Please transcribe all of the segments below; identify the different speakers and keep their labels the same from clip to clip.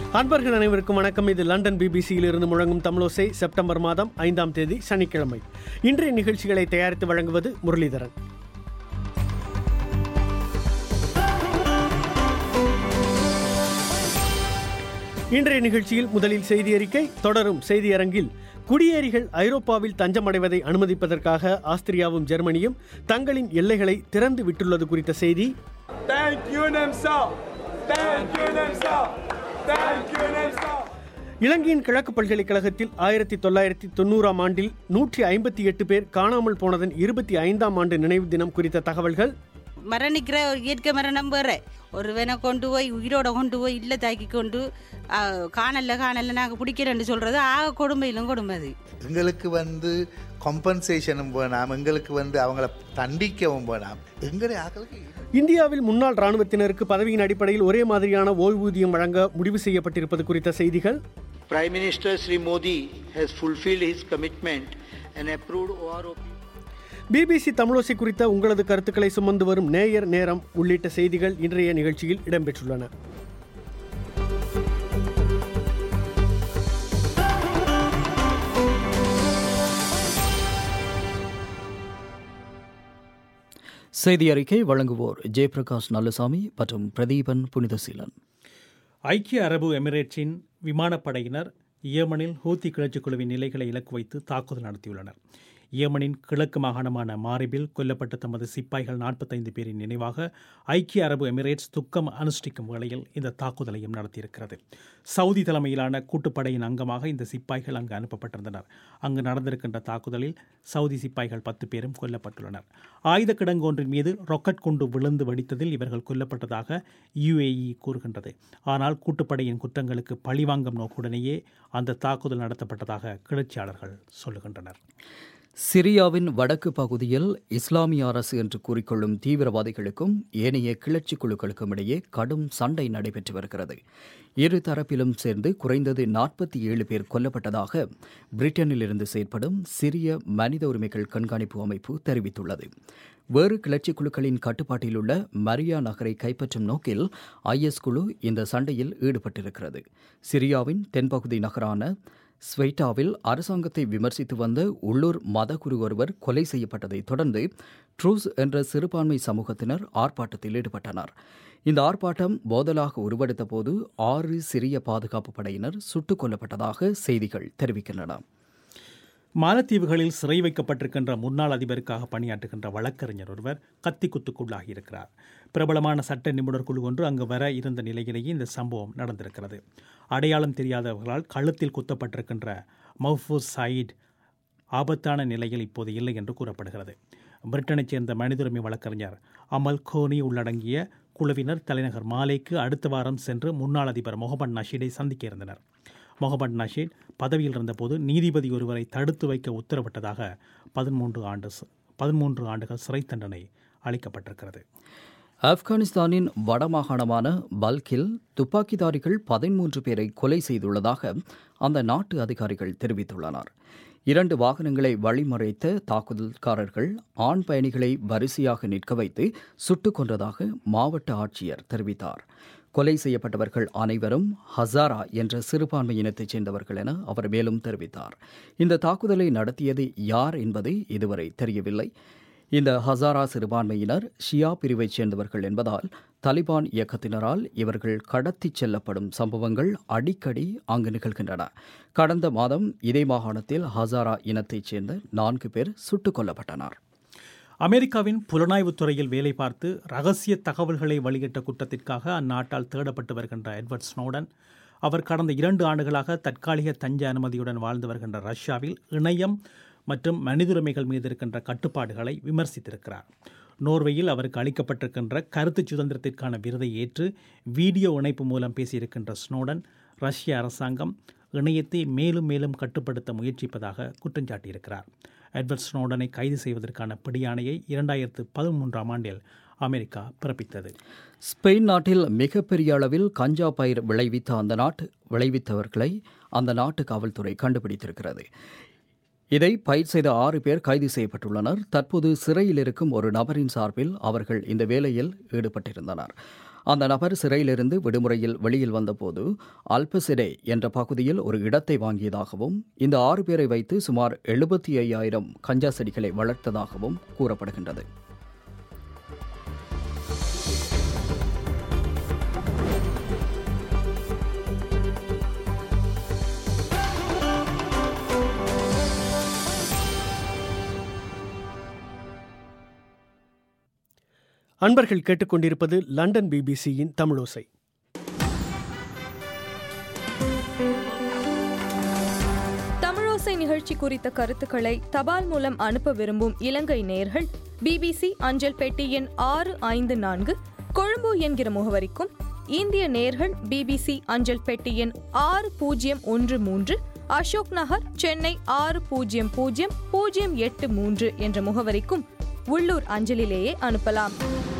Speaker 1: அன்பர்கள் அனைவருக்கும் வணக்கம் இது லண்டன் பிபிசியில் இருந்து முழங்கும் தமிழோசை செப்டம்பர் மாதம் ஐந்தாம் தேதி சனிக்கிழமை இன்றைய நிகழ்ச்சிகளை தயாரித்து வழங்குவது முரளிதரன் இன்றைய நிகழ்ச்சியில் முதலில் செய்தி அறிக்கை தொடரும் செய்தியரங்கில் குடியேறிகள் ஐரோப்பாவில் தஞ்சமடைவதை அனுமதிப்பதற்காக ஆஸ்திரியாவும் ஜெர்மனியும் தங்களின் எல்லைகளை திறந்து விட்டுள்ளது குறித்த செய்தி
Speaker 2: Thank you, NEMSA. Thank you, NEMSA. Thank you, NEMSA.
Speaker 1: இலங்கையின் கிழக்கு பல்கலைக்கழகத்தில் ஆயிரத்தி தொள்ளாயிரத்தி தொண்ணூறாம் ஆண்டில் நூற்றி ஐம்பத்தி எட்டு பேர் காணாமல் போனதன் இருபத்தி ஐந்தாம் ஆண்டு நினைவு தினம் குறித்த தகவல்கள்
Speaker 3: மரணிக்கிற ஒரு இயற்கை மரணம் வேற ஒருவனை கொண்டு போய் உயிரோட கொண்டு போய் இல்லை தாக்கி கொண்டு ஆ, காணல காணல நாங்கள் பிடிக்கிறேன்னு சொல்றது ஆக கொடுமையிலும் கொடுமை அது
Speaker 4: எங்களுக்கு வந்து காம்பன்சேஷனும் வேணாம் எங்களுக்கு வந்து அவங்கள தண்டிக்கவும் வேணாம் எங்களுடைய ஆக்களுக்கு
Speaker 1: இந்தியாவில் முன்னாள் ராணுவத்தினருக்கு பதவியின் அடிப்படையில் ஒரே மாதிரியான ஓய்வூதியம் வழங்க முடிவு செய்யப்பட்டிருப்பது குறித்த செய்திகள்
Speaker 5: Prime Minister Sri Modi has fulfilled his commitment and approved OROP.
Speaker 1: BBC Tamizhosai குறித்த உங்களது கருத்துக்களை சுமந்து வரும் நேயர் நேரம் உள்ளிட்ட செய்திகள் இன்றைய நிகழ்ச்சியில் இடம்பெற்றுள்ளன
Speaker 6: செய்தி அறிக்கை வழங்குவோர் ஜெயபிரகாஷ் நல்லசாமி மற்றும் பிரதீபன் புனிதசீலன்
Speaker 7: ஐக்கிய அரபு எமிரேட்ஸின் விமானப்படையினர் ஏமனில் ஹூத்தி கிளர்ச்சிக் குழுவின் நிலைகளை இலக்கு வைத்து தாக்குதல் நடத்தியுள்ளனர் ஏமனின் கிழக்கு மாகாணமான மாரிபில் கொல்லப்பட்ட தமது சிப்பாய்கள் நாற்பத்தைந்து பேரின் நினைவாக ஐக்கிய அரபு எமிரேட்ஸ் துக்கம் அனுஷ்டிக்கும் வேளையில் இந்த தாக்குதலையும் நடத்தியிருக்கிறது சவுதி தலைமையிலான கூட்டுப்படையின் அங்கமாக இந்த சிப்பாய்கள் அங்கு அனுப்பப்பட்டிருந்தனர் அங்கு நடந்திருக்கின்ற தாக்குதலில் சவுதி சிப்பாய்கள் பத்து பேரும் கொல்லப்பட்டுள்ளனர் ஆயுத கிடங்கு ஒன்றின் மீது ராக்கெட் குண்டு விழுந்து வெடித்ததில் இவர்கள் கொல்லப்பட்டதாக யுஏஇ கூறுகின்றது ஆனால் கூட்டுப்படையின் குற்றங்களுக்கு பழிவாங்கும் நோக்குடனேயே அந்த தாக்குதல் நடத்தப்பட்டதாக கிளர்ச்சியாளர்கள் சொல்லுகின்றனர்
Speaker 6: சிரியாவின் வடக்கு பகுதியில் இஸ்லாமிய அரசு என்று கூறிக்கொள்ளும் தீவிரவாதிகளுக்கும் ஏனைய கிளர்ச்சி குழுக்களுக்கும் இடையே கடும் சண்டை நடைபெற்று வருகிறது இரு தரப்பிலும் சேர்ந்து குறைந்தது நாற்பத்தி ஏழு பேர் கொல்லப்பட்டதாக பிரிட்டனில் இருந்து செயற்படும் சிரிய மனித உரிமைகள் கண்காணிப்பு அமைப்பு தெரிவித்துள்ளது வேறு கிளர்ச்சி குழுக்களின் கட்டுப்பாட்டில் உள்ள மரியா நகரை கைப்பற்றும் நோக்கில் ஐஎஸ் குழு இந்த சண்டையில் ஈடுபட்டிருக்கிறது சிரியாவின் தென்பகுதி நகரான ஸ்வெய்டாவில் அரசாங்கத்தை விமர்சித்து வந்த உள்ளூர் மதகுரு ஒருவர் கொலை செய்யப்பட்டதைத் தொடர்ந்து ட்ரூஸ் என்ற சிறுபான்மை சமூகத்தினர் ஆர்ப்பாட்டத்தில் ஈடுபட்டனர் இந்த ஆர்ப்பாட்டம் போதலாக உருவெடுத்த போது ஆறு சிரிய பாதுகாப்பு படையினர் சுட்டுக் கொல்லப்பட்டதாக செய்திகள் தெரிவிக்கின்றன
Speaker 7: மாலத்தீவுகளில் சிறை வைக்கப்பட்டிருக்கின்ற முன்னாள் அதிபருக்காக பணியாற்றுகின்ற வழக்கறிஞர் ஒருவர் கத்திக்குத்துக்குள்ளாகி இருக்கிறார் பிரபலமான சட்ட நிபுணர் குழு ஒன்று அங்கு வர இருந்த நிலையிலேயே இந்த சம்பவம் நடந்திருக்கிறது அடையாளம் தெரியாதவர்களால் கழுத்தில் குத்தப்பட்டிருக்கின்ற மஹ்பூஸ் சயீட் ஆபத்தான நிலையில் இப்போது இல்லை என்று கூறப்படுகிறது பிரிட்டனைச் சேர்ந்த மனித உரிமை வழக்கறிஞர் அமல் கோனி உள்ளடங்கிய குழுவினர் தலைநகர் மாலேக்கு அடுத்த வாரம் சென்று முன்னாள் அதிபர் முகமது நஷீடை சந்திக்க இருந்தனர் முகமது நஷீத் பதவியில் இருந்தபோது நீதிபதி ஒருவரை தடுத்து வைக்க உத்தரவிட்டதாக பதிமூன்று ஆண்டு பதிமூன்று ஆண்டுகள் சிறை தண்டனை அளிக்கப்பட்டிருக்கிறது
Speaker 6: ஆப்கானிஸ்தானின் வடமாகாணமான பல்கில் துப்பாக்கிதாரிகள் பதிமூன்று பேரை கொலை செய்துள்ளதாக அந்த நாட்டு அதிகாரிகள் தெரிவித்துள்ளனர் இரண்டு வாகனங்களை வழிமறைத்த தாக்குதல்காரர்கள் ஆண் பயணிகளை வரிசையாக நிற்க வைத்து சுட்டுக் கொன்றதாக மாவட்ட ஆட்சியர் தெரிவித்தார் கொலை செய்யப்பட்டவர்கள் அனைவரும் ஹசாரா என்ற சிறுபான்மை இனத்தைச் சேர்ந்தவர்கள் என அவர் மேலும் தெரிவித்தார் இந்த தாக்குதலை நடத்தியது யார் என்பது இதுவரை தெரியவில்லை இந்த ஹசாரா சிறுபான்மையினர் ஷியா பிரிவைச் சேர்ந்தவர்கள் என்பதால் தலிபான் இயக்கத்தினரால் இவர்கள் கடத்திச் செல்லப்படும் சம்பவங்கள் அடிக்கடி அங்கு நிகழ்கின்றன கடந்த மாதம் இதே மாகாணத்தில் ஹசாரா இனத்தைச் சேர்ந்த நான்கு பேர் சுட்டுக் கொல்லப்பட்டனர்
Speaker 7: அமெரிக்காவின் புலனாய்வுத் துறையில் வேலை பார்த்து ரகசிய தகவல்களை வெளியிட்ட குற்றத்திற்காக அந்நாட்டால் தேடப்பட்டு வருகின்ற எட்வர்ட் ஸ்னோடன் அவர் கடந்த இரண்டு ஆண்டுகளாக தற்காலிக தஞ்ச அனுமதியுடன் வாழ்ந்து வருகின்ற ரஷ்யாவில் இணையம் மற்றும் மனிதுரிமைகள் மீது இருக்கின்ற கட்டுப்பாடுகளை விமர்சித்திருக்கிறார் நோர்வேயில் அவருக்கு அளிக்கப்பட்டிருக்கின்ற கருத்து சுதந்திரத்திற்கான விருதை ஏற்று வீடியோ இணைப்பு மூலம் பேசியிருக்கின்ற ஸ்னோடன் ரஷ்ய அரசாங்கம் இணையத்தை மேலும் மேலும் கட்டுப்படுத்த முயற்சிப்பதாக குற்றம் சாட்டியிருக்கிறார் எட்வர்ட் ஸ்னோடனை கைது செய்வதற்கான பிடியாணையை இரண்டாயிரத்து பதிமூன்றாம் ஆண்டில் அமெரிக்கா பிறப்பித்தது
Speaker 6: ஸ்பெயின் நாட்டில் மிகப்பெரிய அளவில் கஞ்சா பயிர் விளைவித்த அந்த நாட்டு விளைவித்தவர்களை அந்த நாட்டு காவல்துறை கண்டுபிடித்திருக்கிறது இதை பயிர் செய்த ஆறு பேர் கைது செய்யப்பட்டுள்ளனர் தற்போது சிறையில் இருக்கும் ஒரு நபரின் சார்பில் அவர்கள் இந்த வேலையில் ஈடுபட்டிருந்தனர் அந்த நபர் சிறையிலிருந்து விடுமுறையில் வெளியில் வந்தபோது அல்பசிடே என்ற பகுதியில் ஒரு இடத்தை வாங்கியதாகவும் இந்த ஆறு பேரை வைத்து சுமார் எழுபத்தி ஐயாயிரம் கஞ்சா செடிகளை வளர்த்ததாகவும் கூறப்படுகின்றது
Speaker 1: அன்பர்கள் கேட்டுக்கொண்டிருப்பது லண்டன் பிபிசியின் தமிழோசை
Speaker 8: தமிழோசை நிகழ்ச்சி குறித்த கருத்துக்களை தபால் மூலம் அனுப்ப விரும்பும் இலங்கை நேயர்கள் பிபிசி அஞ்சல் பெட்டி எண் ஆறு ஐந்து நான்கு கொழும்பு என்கிற முகவரிக்கும் இந்திய நேயர்கள் பிபிசி அஞ்சல் பெட்டி எண் ஆறு பூஜ்ஜியம் ஒன்று மூன்று அசோக் நகர் சென்னை ஆறு பூஜ்ஜியம் பூஜ்ஜியம் பூஜ்ஜியம் எட்டு மூன்று என்ற முகவரிக்கும் உள்ளூர் அஞ்சலிலேயே அனுப்பலாம்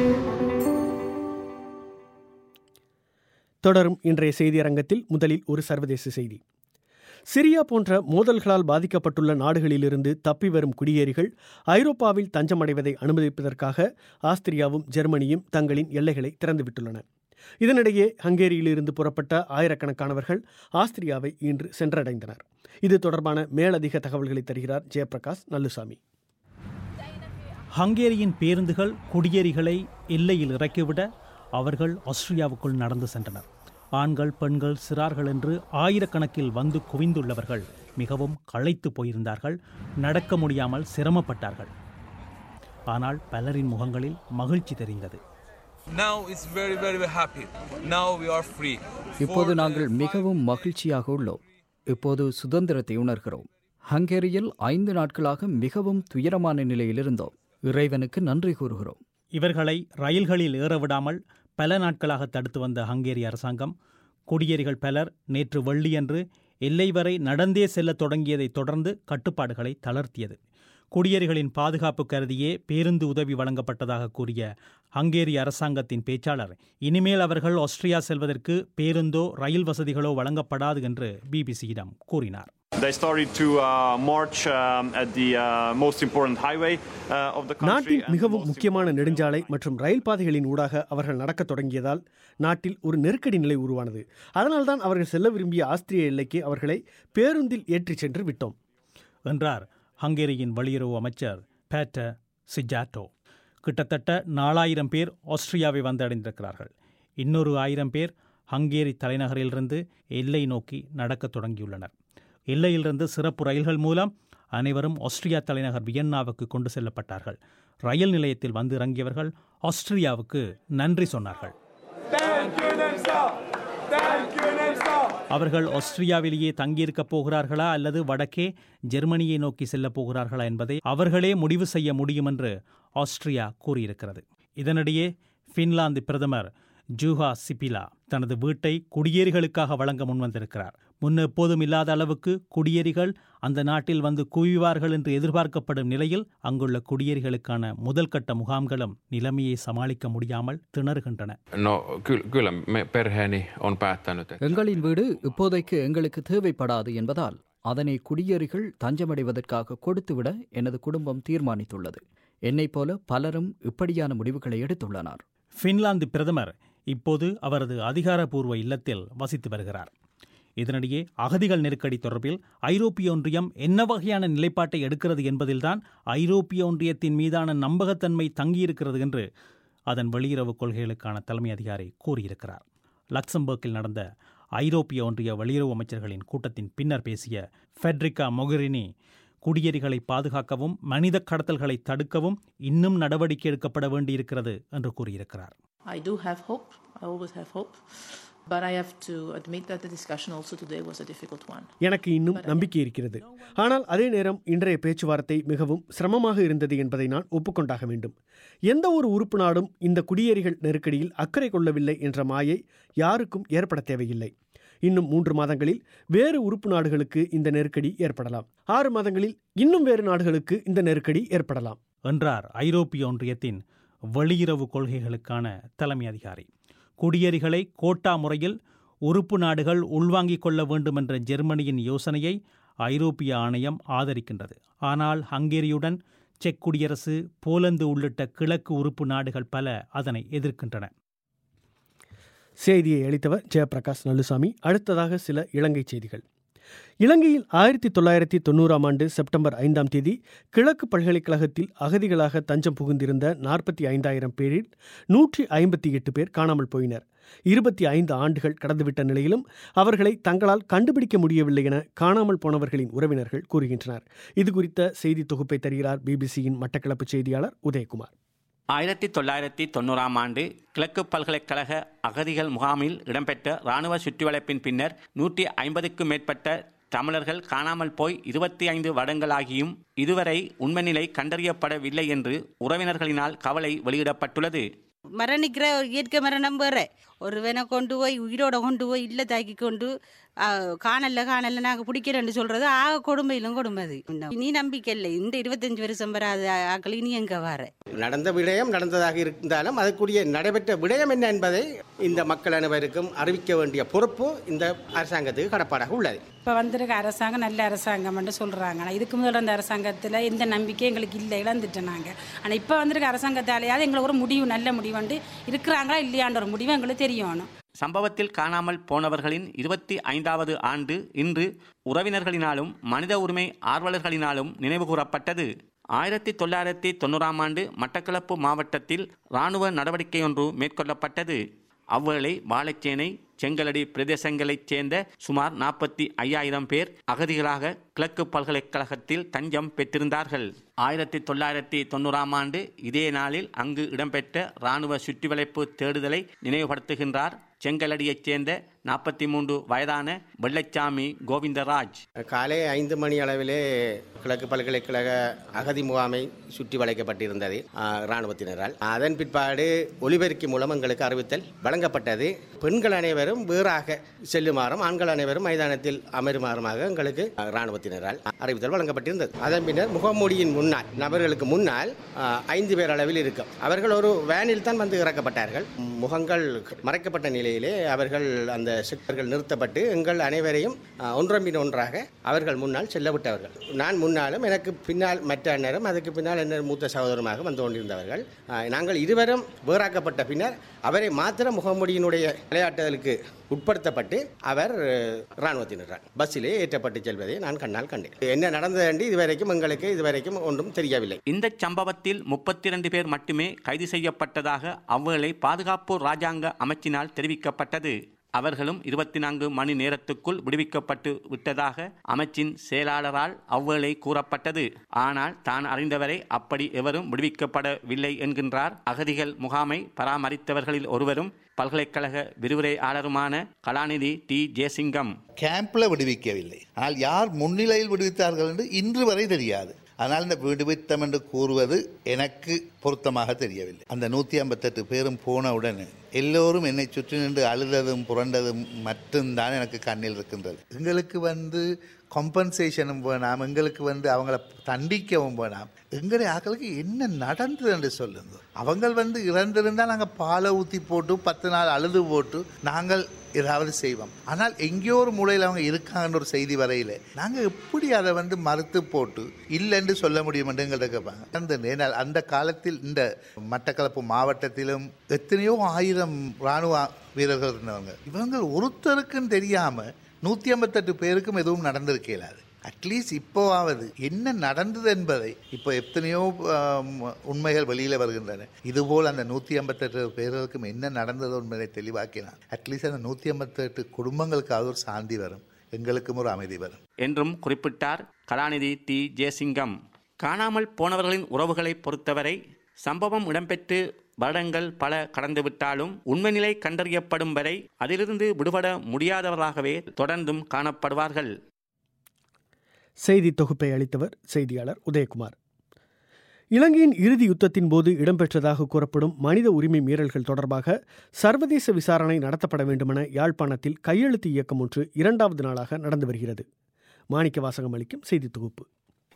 Speaker 1: தொடரும் இன்றைய செய்தியரங்கத்தில் முதலில் ஒரு சர்வதேச செய்தி சிரியா போன்ற மோதல்களால் பாதிக்கப்பட்டுள்ள நாடுகளிலிருந்து தப்பி வரும் குடியேறிகள் ஐரோப்பாவில் தஞ்சமடைவதை அனுமதிப்பதற்காக ஆஸ்திரியாவும் ஜெர்மனியும் தங்களின் எல்லைகளை திறந்துவிட்டுள்ளன இதனிடையே ஹங்கேரியிலிருந்து புறப்பட்ட ஆயிரக்கணக்கானவர்கள் ஆஸ்திரியாவை இன்று சென்றடைந்தனர் இது தொடர்பான மேலதிக தகவல்களை தருகிறார் ஜெயபிரகாஷ் நல்லுசாமி
Speaker 7: ஹங்கேரியின் பேருந்துகள் குடியேறிகளை எல்லையில் இறக்கிவிட அவர்கள் ஆஸ்திரியாவுக்குள் நடந்து சென்றனர் ஆண்கள் பெண்கள் சிறார்கள் என்று ஆயிரக்கணக்கில் வந்து குவிந்துள்ளவர்கள் மிகவும் களைத்து போயிருந்தார்கள் நடக்க முடியாமல் சிரமப்பட்டார்கள் ஆனால் பலரின் முகங்களில் மகிழ்ச்சி தெரிந்தது
Speaker 9: Now it's very, very, very happy. Now we are free.
Speaker 6: இப்போது
Speaker 9: For, uh,
Speaker 6: நாங்கள்
Speaker 9: five
Speaker 6: மிகவும் மகிழ்ச்சியாக உள்ளோம் இப்போது சுதந்திரத்தை உணர்கிறோம் ஹங்கேரியில் ஐந்து நாட்களாக மிகவும் துயரமான நிலையில் இருந்தோம் இறைவனுக்கு நன்றி கூறுகிறோம்
Speaker 7: இவர்களை ரயில்களில் ஏறவிடாமல் பல நாட்களாக தடுத்து வந்த ஹங்கேரி அரசாங்கம் குடியேறிகள் பலர் நேற்று வெள்ளியன்று எல்லை வரை நடந்தே செல்லத் தொடங்கியதைத் தொடர்ந்து கட்டுப்பாடுகளை தளர்த்தியது குடியேறிகளின் பாதுகாப்பு கருதியே பேருந்து உதவி வழங்கப்பட்டதாக கூறிய ஹங்கேரி அரசாங்கத்தின் பேச்சாளர் இனிமேல் அவர்கள் ஆஸ்திரியா செல்வதற்கு பேருந்தோ ரயில் வசதிகளோ வழங்கப்படாது என்று பிபிசியிடம் கூறினார்
Speaker 10: They started to uh, march um, at the uh, most important highway uh, of the country.
Speaker 1: நாட்டின்
Speaker 10: and the
Speaker 1: மிகவும்
Speaker 10: most
Speaker 1: முக்கியமான
Speaker 10: important
Speaker 1: நெடுஞ்சாலை மற்றும் ரயில் பாதைகளின் ஊடாக அவர்கள் நடக்கத் தொடங்கியதால் நாட்டில் ஒரு நெருக்கடி நிலை உருவானது அதனால்தான் அவர்கள் செல்ல விரும்பிய ஆஸ்திரிய எல்லைக்கு அவர்களை பேருந்தில் ஏற்றிச் சென்று விட்டோம்
Speaker 7: என்றார் ஹங்கேரியின் வெளியுறவு அமைச்சர் பேட்டர் சிஜாட்டோ கிட்டத்தட்ட நாலாயிரம் பேர் ஆஸ்திரியாவை வந்தடைந்திருக்கிறார்கள் இன்னொரு ஆயிரம் பேர் ஹங்கேரி தலைநகரிலிருந்து எல்லை நோக்கி நடக்கத் தொடங்கியுள்ளனர் எல்லையிலிருந்து சிறப்பு ரயில்கள் மூலம் அனைவரும் ஆஸ்திரியா தலைநகர் வியன்னாவுக்கு கொண்டு செல்லப்பட்டார்கள் ரயில் நிலையத்தில் வந்து இறங்கியவர்கள் ஆஸ்திரியாவுக்கு நன்றி சொன்னார்கள்
Speaker 2: Thank you, Nemsa! Thank you, Nemsa!
Speaker 7: அவர்கள் ஆஸ்திரியாவிலேயே தங்கியிருக்கப் போகிறார்களா அல்லது வடக்கே ஜெர்மனியை நோக்கி செல்லப் போகிறார்களா என்பதை அவர்களே முடிவு செய்ய முடியும் என்று ஆஸ்திரியா கூறியிருக்கிறது இதனிடையே பின்லாந்து பிரதமர் ஜூஹா சிபிலா தனது வீட்டை குடியேறிகளுக்காக வழங்க முன்வந்திருக்கிறார் முன் எப்போதும் இல்லாத அளவுக்கு குடியேறிகள் அந்த நாட்டில் வந்து குவிவார்கள் என்று எதிர்பார்க்கப்படும் நிலையில் அங்குள்ள குடியேறிகளுக்கான முதல் கட்ட முகாம்களும் நிலைமையை சமாளிக்க முடியாமல் திணறுகின்றன
Speaker 11: No, ky- kyllä me perheeni on päättänyt, että
Speaker 6: எங்களின் வீடு இப்போதைக்கு எங்களுக்கு தேவைப்படாது என்பதால் அதனை குடியேறிகள் தஞ்சமடைவதற்காக கொடுத்துவிட எனது குடும்பம் தீர்மானித்துள்ளது என்னைப் போல பலரும் இப்படியான முடிவுகளை எடுத்துள்ளனர்
Speaker 7: பின்லாந்து பிரதமர் இப்போது அவரது அதிகாரப்பூர்வ இல்லத்தில் வசித்து வருகிறார் இதனிடையே அகதிகள் நெருக்கடி தொடர்பில் ஐரோப்பிய ஒன்றியம் என்ன வகையான நிலைப்பாட்டை எடுக்கிறது என்பதில்தான் ஐரோப்பிய ஒன்றியத்தின் மீதான நம்பகத்தன்மை தங்கியிருக்கிறது என்று அதன் வெளியுறவு கொள்கைகளுக்கான தலைமை அதிகாரி கூறியிருக்கிறார் லக்சம்பர்க்கில் நடந்த ஐரோப்பிய ஒன்றிய வெளியுறவு அமைச்சர்களின் கூட்டத்தின் பின்னர் பேசிய ஃபெட்ரிகா மொகரினி குடியேறிகளை பாதுகாக்கவும் மனித கடத்தல்களை தடுக்கவும் இன்னும் நடவடிக்கை எடுக்கப்பட வேண்டியிருக்கிறது என்று கூறியிருக்கிறார்
Speaker 12: I do have hope. I always have hope. But I have to admit that the discussion also today was a difficult one.
Speaker 1: எனக்கு இன்னும் நம்பிக்கை இருக்கிறது ஆனால் அதே நேரம் இன்றைய பேச்சுவார்த்தை மிகவும் சிரமமாக இருந்தது என்பதை நான் ஒப்புக்கொண்டாக வேண்டும் எந்த ஒரு உறுப்பு நாடும் இந்த குடியேறிகள் நெருக்கடியில் அக்கறை கொள்ளவில்லை என்ற மாயை யாருக்கும் ஏற்பட தேவையில்லை இன்னும் மூன்று மாதங்களில் வேறு உறுப்பு நாடுகளுக்கு இந்த நெருக்கடி ஏற்படலாம் ஆறு மாதங்களில் இன்னும் வேறு நாடுகளுக்கு இந்த நெருக்கடி ஏற்படலாம்
Speaker 7: என்றார் ஐரோப்பிய ஒன்றியத்தின் வெளியுறவு கொள்கைகளுக்கான தலைமை அதிகாரி குடியேறிகளை கோட்டா முறையில் உறுப்பு நாடுகள் உள்வாங்கிக் கொள்ள வேண்டும் என்ற ஜெர்மனியின் யோசனையை ஐரோப்பிய ஆணையம் ஆதரிக்கின்றது ஆனால் ஹங்கேரியுடன் செக் குடியரசு போலந்து உள்ளிட்ட கிழக்கு உறுப்பு நாடுகள் பல அதனை எதிர்க்கின்றன
Speaker 1: செய்தியை அளித்தவர் ஜெயபிரகாஷ் நல்லுசாமி அடுத்ததாக சில இலங்கை செய்திகள் இலங்கையில் ஆயிரத்தி தொள்ளாயிரத்தி தொண்ணூறாம் ஆண்டு செப்டம்பர் ஐந்தாம் தேதி கிழக்கு பல்கலைக்கழகத்தில் அகதிகளாக தஞ்சம் புகுந்திருந்த நாற்பத்தி ஐந்தாயிரம் பேரில் நூற்றி ஐம்பத்தி எட்டு பேர் காணாமல் போயினர் இருபத்தி ஐந்து ஆண்டுகள் கடந்துவிட்ட நிலையிலும் அவர்களை தங்களால் கண்டுபிடிக்க முடியவில்லை என காணாமல் போனவர்களின் உறவினர்கள் கூறுகின்றனர் இது குறித்த செய்தி தொகுப்பை தருகிறார் பிபிசியின் மட்டக்களப்பு செய்தியாளர் உதயகுமார்
Speaker 13: ஆயிரத்தி தொள்ளாயிரத்தி தொண்ணூறாம் ஆண்டு கிழக்கு பல்கலைக்கழக அகதிகள் முகாமில் இடம்பெற்ற இராணுவ சுற்றிவளைப்பின் பின்னர் நூற்றி ஐம்பதுக்கும் மேற்பட்ட தமிழர்கள் காணாமல் போய் இருபத்தி ஐந்து வருடங்களாகியும் இதுவரை உண்மை நிலை கண்டறியப்படவில்லை என்று உறவினர்களினால் கவலை வெளியிடப்பட்டுள்ளது
Speaker 3: மரணிக்கிற ஒரு இயற்கை மரணம் வேற ஒருவனை கொண்டு போய் உயிரோட கொண்டு போய் இல்லை தாக்கி கொண்டு ஆ, காணல காணல நாங்கள் பிடிக்கிறேன்னு சொல்றது ஆக கொடுமையிலும் கொடுமை அது நீ நம்பிக்கை இல்லை இந்த இருபத்தஞ்சு வருஷம் வராது ஆக்கள் இனி எங்க வர
Speaker 14: நடந்த விடயம் நடந்ததாக இருந்தாலும் அதுக்குரிய நடைபெற்ற விடயம் என்ன என்பதை இந்த மக்கள் அனைவருக்கும் அறிவிக்க வேண்டிய பொறுப்பு இந்த அரசாங்கத்துக்கு கடப்பாடாக உள்ளது
Speaker 15: இப்போ வந்திருக்க அரசாங்கம் நல்ல அரசாங்கம்னு சொல்கிறாங்க ஆனால் இதுக்கு முதல்ல அந்த அரசாங்கத்தில் எந்த நம்பிக்கை எங்களுக்கு இல்லை இழந்துட்டோம் நாங்கள் ஆனால் இப்போ வந்திருக்க அரசாங்கத்தாலேயாவது எங்களுக்கு ஒரு முடிவு நல்ல முடிவு வந்து இருக்கிறாங்களா இல்லையான்ற ஒரு முடிவு எங்களுக்கு தெரியணும்
Speaker 13: சம்பவத்தில் காணாமல் போனவர்களின் இருபத்தி ஐந்தாவது ஆண்டு இன்று உறவினர்களினாலும் மனித உரிமை ஆர்வலர்களினாலும் நினைவுகூரப்பட்டது ஆயிரத்தி தொள்ளாயிரத்தி தொண்ணூறாம் ஆண்டு மட்டக்களப்பு மாவட்டத்தில் இராணுவ நடவடிக்கையொன்று மேற்கொள்ளப்பட்டது அவ்வேளை வாழைச்சேனை செங்கலடி பிரதேசங்களைச் சேர்ந்த சுமார் நாற்பத்தி ஐயாயிரம் பேர் அகதிகளாக கிழக்கு பல்கலைக்கழகத்தில் தஞ்சம் பெற்றிருந்தார்கள் ஆயிரத்தி தொள்ளாயிரத்தி தொண்ணூறாம் ஆண்டு இதே நாளில் அங்கு இடம்பெற்ற இராணுவ சுற்றிவளைப்பு தேடுதலை நினைவுபடுத்துகின்றார் செங்கலடியைச் சேர்ந்த நாற்பத்தி மூன்று வயதான வெள்ளச்சாமி கோவிந்தராஜ்
Speaker 14: காலை ஐந்து மணி அளவிலே கிழக்கு பல்கலைக்கழக அகதி முகாமை சுற்றி வளைக்கப்பட்டிருந்தது ஆ, இராணுவத்தினரால் அதன் பிற்பாடு ஒலிபெருக்கி மூலம் எங்களுக்கு அறிவித்தல் வழங்கப்பட்டது பெண்கள் அனைவரும் வேறாக செல்லுமாறும் ஆண்கள் அனைவரும் மைதானத்தில் அமருமாறுமாக எங்களுக்கு ஆ, இராணுவத்தினரால் அறிவித்தல் வழங்கப்பட்டிருந்தது அதன் பின்னர் முகமூடியின் முன்னால் நபர்களுக்கு முன்னால் ஆ, ஐந்து பேர் அளவில் இருக்கும் அவர்கள் ஒரு வேனில் தான் வந்து இறக்கப்பட்டார்கள் முகங்கள் மறைக்கப்பட்ட நிலையிலே அவர்கள் அந்த செக்டர்கள் நிறுத்தப்பட்டு எங்கள் அனைவரையும் ஆ, ஒன்றன்பின் ஒன்றாக அவர்கள் முன்னால் செல்ல விட்டவர்கள் நான் முன்னாலும் எனக்கு பின்னால் மற்ற அண்ணரும் அதுக்கு பின்னால் என்ன மூத்த சகோதரமாக வந்து கொண்டிருந்தவர்கள் ஆ, நாங்கள் இருவரும் வேறாக்கப்பட்ட பின்னர் அவரை மாத்திரம் முகமூடியினுடைய விளையாட்டுதலுக்கு உட்படுத்தப்பட்டு அவர் அஹ், இராணுவத்தினர் பஸ்ஸிலே ஏற்றப்பட்டு செல்வதை நான் கண்ணால் கண்டேன் என்ன நடந்தது என்று இதுவரைக்கும் எங்களுக்கு இதுவரைக்கும் ஒன்றும் தெரியவில்லை
Speaker 13: இந்த சம்பவத்தில் முப்பத்தி இரண்டு பேர் மட்டுமே கைது செய்யப்பட்டதாக அவ்வேளை பாதுகாப்பு ராஜாங்க அமைச்சினால் தெரிவிக்கப்பட்டது அவர்களும் இருபத்தி நான்கு மணி நேரத்துக்குள் விடுவிக்கப்பட்டு விட்டதாக அமைச்சின் செயலாளரால் அவ்வேளை கூறப்பட்டது ஆனால் தான் அறிந்தவரை அப்படி எவரும் விடுவிக்கப்படவில்லை என்கின்றார் அகதிகள் முகாமை பராமரித்தவர்களில் ஒருவரும் பல்கலைக்கழக விரிவுரையாளருமான கலாநிதி டி ஜெயசிங்கம்
Speaker 4: கேம்ப்ல விடுவிக்கவில்லை ஆனால் யார் முன்னிலையில் விடுவித்தார்கள் என்று இன்று வரை தெரியாது ஆனால் இந்த விடுவித்தம் என்று கூறுவது எனக்கு பொருத்தமாக தெரியவில்லை அந்த நூற்றி ஐம்பத்தெட்டு பேரும் போனவுடன் எல்லோரும் என்னை சுற்றி நின்று அழுததும் புரண்டதும் மட்டும்தான் எனக்கு கண்ணில் இருக்கின்றது எங்களுக்கு வந்து காம்பன்சேஷனும் வேணாம் எங்களுக்கு வந்து அவங்கள தண்டிக்கவும் வேணாம் எங்களுடைய ஆக்களுக்கு என்ன நடந்தது என்று சொல்லுங்க அவங்க வந்து இறந்திருந்தால் நாங்கள் பாலை ஊற்றி போட்டு பத்து நாள் அழுது போட்டு நாங்கள் ஏதாவது செய்வோம் ஆனால் எங்கேயோ ஒரு மூலையில் அவங்க இருக்காங்கன்ற ஒரு செய்தி வரையில் நாங்கள் எப்படி அதை வந்து மறுத்து போட்டு இல்லைன்னு சொல்ல முடியும் என்று எங்கள்கிட்ட கேட்பாங்க அந்த நேனால் அந்த காலத்தில் இந்த மட்டக்களப்பு மாவட்டத்திலும் எத்தனையோ ஆயிரம் இராணுவ வீரர்கள் இருந்தவங்க இவங்க ஒருத்தருக்குன்னு தெரியாமல் நூற்றி ஐம்பத்தெட்டு பேருக்கும் எதுவும் நடந்திருக்க இயலாது அட்லீஸ்ட் இப்போவாவது என்ன நடந்தது என்பதை இப்போ எத்தனையோ ஆம், உண்மைகள் வெளியில் வருகின்றன இதுபோல் அந்த நூற்றி ஐம்பத்தெட்டு பேர்களுக்கும் என்ன நடந்தது என்பதை தெளிவாக்கினான் அட்லீஸ்ட் அந்த நூற்றி ஐம்பத்தெட்டு குடும்பங்களுக்காவது ஒரு சாந்தி வரும் எங்களுக்கும் ஒரு அமைதி வரும்
Speaker 13: என்றும் குறிப்பிட்டார் கலாநிதி டி ஜெயசிங்கம் காணாமல் போனவர்களின் உறவுகளை பொறுத்தவரை சம்பவம் இடம்பெற்று வருடங்கள் பல கடந்துவிட்டாலும் உண்மை நிலை கண்டறியப்படும் வரை அதிலிருந்து விடுபட முடியாதவர்களாகவே தொடர்ந்தும் காணப்படுவார்கள்
Speaker 1: செய்தி தொகுப்பை அளித்தவர் செய்தியாளர் உதயகுமார் இலங்கையின் இறுதி யுத்தத்தின் போது இடம்பெற்றதாக கூறப்படும் மனித உரிமை மீறல்கள் தொடர்பாக சர்வதேச விசாரணை நடத்தப்பட வேண்டுமென யாழ்ப்பாணத்தில் கையெழுத்து இயக்கம் ஒன்று இரண்டாவது நாளாக நடந்து வருகிறது மாணிக்க வாசகம் அளிக்கும் செய்தி தொகுப்பு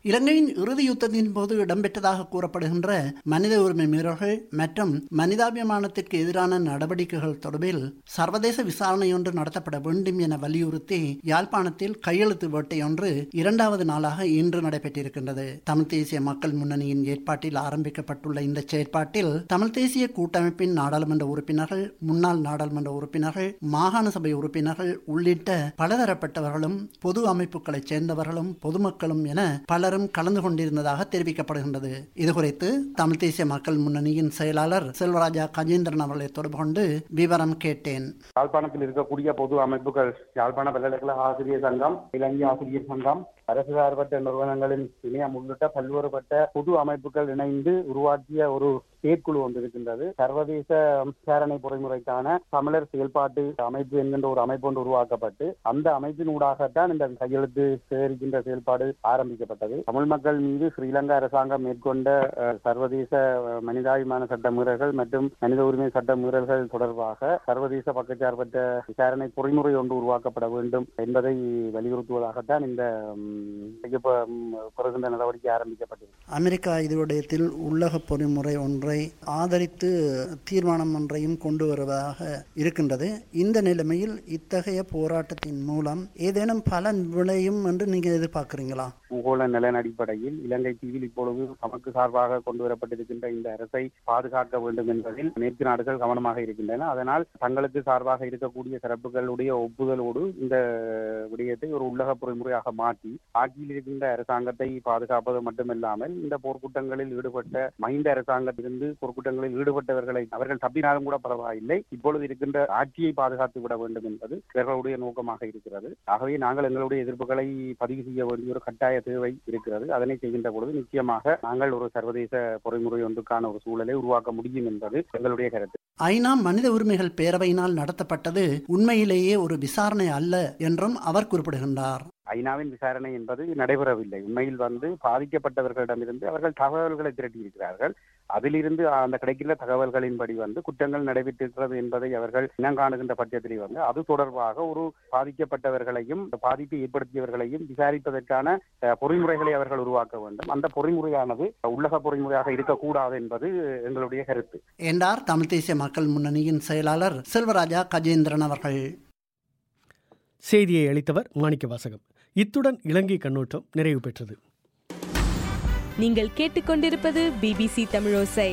Speaker 16: இலங்கையின் இறுதி யுத்தத்தின் போது இடம்பெற்றதாக கூறப்படுகின்ற மனித உரிமை மீறல்கள் மற்றும் மனிதாபிமானத்திற்கு எதிரான நடவடிக்கைகள் தொடர்பில் சர்வதேச விசாரணை ஒன்று நடத்தப்பட வேண்டும் என வலியுறுத்தி யாழ்ப்பாணத்தில் கையெழுத்து வேட்டையொன்று இரண்டாவது நாளாக இன்று நடைபெற்றிருக்கின்றது தமிழ் தேசிய மக்கள் முன்னணியின் ஏற்பாட்டில் ஆரம்பிக்கப்பட்டுள்ள இந்த செயற்பாட்டில் தமிழ் தேசிய கூட்டமைப்பின் நாடாளுமன்ற உறுப்பினர்கள் முன்னாள் நாடாளுமன்ற உறுப்பினர்கள் மாகாண சபை உறுப்பினர்கள் உள்ளிட்ட பலதரப்பட்டவர்களும் பொது அமைப்புகளைச் சேர்ந்தவர்களும் பொதுமக்களும் என பலரும் கலந்து கொண்டிருந்ததாக தெரிவிக்கப்படுகின்றது இதுகுறித்து தமிழ் தேசிய மக்கள் முன்னணியின் செயலாளர் செல்வராஜா கஜேந்திரன் அவர்களை தொடர்பு கொண்டு விவரம் கேட்டேன்
Speaker 17: யாழ்ப்பாணத்தில் இருக்கக்கூடிய பொது அமைப்புகள் யாழ்ப்பாண பல்கலைக்கழக ஆசிரியர் சங்கம் இலங்கை ஆசிரியர் சங்கம் அரசு சார்பற்ற நிறுவனங்களின் இணையம் உள்ளிட்ட பல்வேறுபட்ட பொது அமைப்புகள் இணைந்து உருவாக்கிய ஒரு செயற்குழு ஒன்று இருக்கின்றது சர்வதேச விசாரணை பொறிமுறைக்கான தமிழர் செயல்பாட்டு அமைப்பு என்கின்ற ஒரு அமைப்பு ஒன்று உருவாக்கப்பட்டு அந்த அமைப்பின் ஊடாகத்தான் இந்த கையெழுத்து சேகரிக்கின்ற செயல்பாடு ஆரம்பிக்கப்பட்டது தமிழ் மக்கள் மீது ஸ்ரீலங்கா அரசாங்கம் மேற்கொண்ட அஹ், சர்வதேச அஹ், மனிதாபிமான சட்ட மீறல்கள் மற்றும் மனித உரிமை சட்ட மீறல்கள் தொடர்பாக சர்வதேச பக்கச்சார்பற்ற விசாரணை பொறிமுறை ஒன்று உருவாக்கப்பட வேண்டும் என்பதை வலியுறுத்துவதாகத்தான் இந்த ம், கையொப்ப- ம், பெறுகின்ற நடவடிக்கை ஆரம்பிக்கப்பட்டது
Speaker 16: அமெரிக்கா இது விடயத்தில் உள்ளக பொறிமுறை ஒன்றை ஆதரித்து தீர்மானம் ஒன்றையும் கொண்டு வருவதாக இருக்கின்றது இந்த நிலைமையில் இத்தகைய போராட்டத்தின் மூலம் ஏதேனும் பலன் விளையும் என்று நீங்க எதிர்பார்க்கிறீங்களா
Speaker 17: பூகோள நலன் அடிப்படையில் இலங்கை தீவில் இப்பொழுது தமக்கு சார்பாக கொண்டு வரப்பட்டிருக்கின்ற இந்த அரசை பாதுகாக்க வேண்டும் என்பதில் மேற்கு நாடுகள் கவனமாக இருக்கின்றன அதனால் தங்களுக்கு சார்பாக இருக்கக்கூடிய சிறப்புகளுடைய ஒப்புதலோடு இந்த விடயத்தை ஒரு உள்ளக பொறிமுறையாக மாற்றி ஆட்சியில் இருக்கின்ற அரசாங்கத்தை பாதுகாப்பது மட்டுமல்லாமல் இந்த போர்க்குற்றங்களில் ஈடுபட்ட மஹிந்த அரசாங்கத்திலிருந்து போர்க்குற்றங்களில் ஈடுபட்டவர்களை அவர்கள் தப்பினாலும் கூட பரவாயில்லை இப்பொழுது இருக்கின்ற ஆட்சியை பாதுகாத்து விட வேண்டும் என்பது இவர்களுடைய நோக்கமாக இருக்கிறது ஆகவே நாங்கள் எங்களுடைய எதிர்ப்புகளை பதிவு செய்ய வேண்டிய ஒரு கட்டாய தேவை இருக்கிறது அதனை செய்கின்ற பொழுது நிச்சயமாக நாங்கள் ஒரு சர்வதேச பொறிமுறை ஒன்றுக்கான ஒரு சூழலை உருவாக்க முடியும் என்பது எங்களுடைய கருத்து
Speaker 16: ஐநா மனித உரிமைகள் பேரவையினால் நடத்தப்பட்டது உண்மையிலேயே ஒரு விசாரணை அல்ல என்றும் அவர் குறிப்பிடுகின்றார்
Speaker 17: ஐநாவின் விசாரணை என்பது நடைபெறவில்லை உண்மையில் வந்து பாதிக்கப்பட்டவர்களிடமிருந்து அவர்கள் தகவல்களை திரட்டி இருக்கிறார்கள் அதிலிருந்து அந்த கிடைக்கின்ற தகவல்களின்படி வந்து குற்றங்கள் நடைபெற்றிருக்கிறது என்பதை அவர்கள் இனங்காணுகின்ற பட்சத்தில் வந்து அது தொடர்பாக ஒரு பாதிக்கப்பட்டவர்களையும் பாதிப்பை ஏற்படுத்தியவர்களையும் விசாரிப்பதற்கான அஹ், பொறிமுறைகளை அவர்கள் உருவாக்க வேண்டும் அந்த பொறிமுறையானது உள்ளக பொறிமுறையாக இருக்கக்கூடாது என்பது எங்களுடைய கருத்து
Speaker 16: என்றார் தமிழ் தேசிய மக்கள் முன்னணியின் செயலாளர் செல்வராஜா கஜேந்திரன் அவர்கள்
Speaker 1: செய்தியை அளித்தவர் மாணிக்க வாசகம் இத்துடன் இலங்கை கண்ணோட்டம் நிறைவு பெற்றது
Speaker 8: நீங்கள் கேட்டுக்கொண்டிருப்பது பிபிசி தமிழோசை